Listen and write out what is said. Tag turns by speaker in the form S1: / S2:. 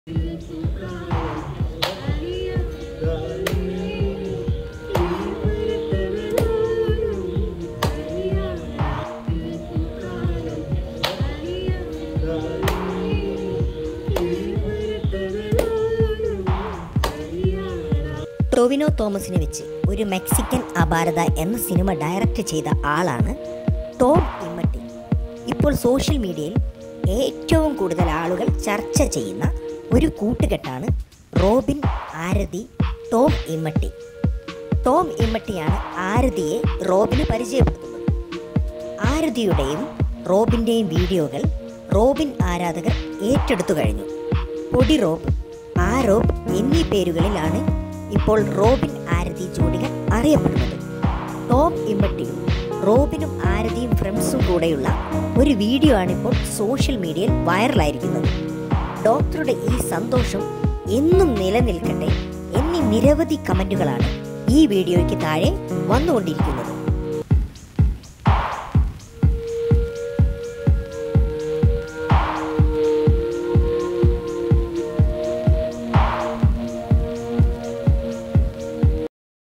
S1: ടൊവിനോ തോമസിനെ വെച്ച് ഒരു മെക്സിക്കൻ അപാരത എന്ന സിനിമ ഡയറക്റ്റ് ചെയ്ത ആളാണ് ടോം ഇമ്മട്ടി ഇപ്പോൾ സോഷ്യൽ മീഡിയയിൽ ഏറ്റവും കൂടുതൽ ആളുകൾ ചർച്ച ചെയ്യുന്ന ഒരു കൂട്ടുകെട്ടാണ് Robin Arathi Tom Immatty Tom ഇമ്മട്ടിയാണ് ആരതിയെ റോബിന് പരിചയപ്പെടുത്തുന്നത് ആരതിയുടെയും റോബിൻ്റെയും വീഡിയോകൾ റോബിൻ ആരാധകർ ഏറ്റെടുത്തു കഴിഞ്ഞു പൊടി റോബ് ആ റോബ് എന്നീ പേരുകളിലാണ് ഇപ്പോൾ റോബിൻ ആരതി ജോഡികൾ അറിയപ്പെടുന്നത് ടോം ഇമ്മട്ടിയും റോബിനും ആരതിയും ഫ്രണ്ട്സും കൂടെയുള്ള ഒരു വീഡിയോ ആണ് ഇപ്പോൾ സോഷ്യൽ മീഡിയയിൽ വൈറലായിരിക്കുന്നത് ഡോക്ടറുടെ ഈ സന്തോഷം എന്നും നിലനിൽക്കട്ടെ എന്നീ നിരവധി കമൻറ്റുകളാണ് ഈ വീഡിയോയ്ക്ക് താഴെ വന്നുകൊണ്ടിരിക്കുന്നത്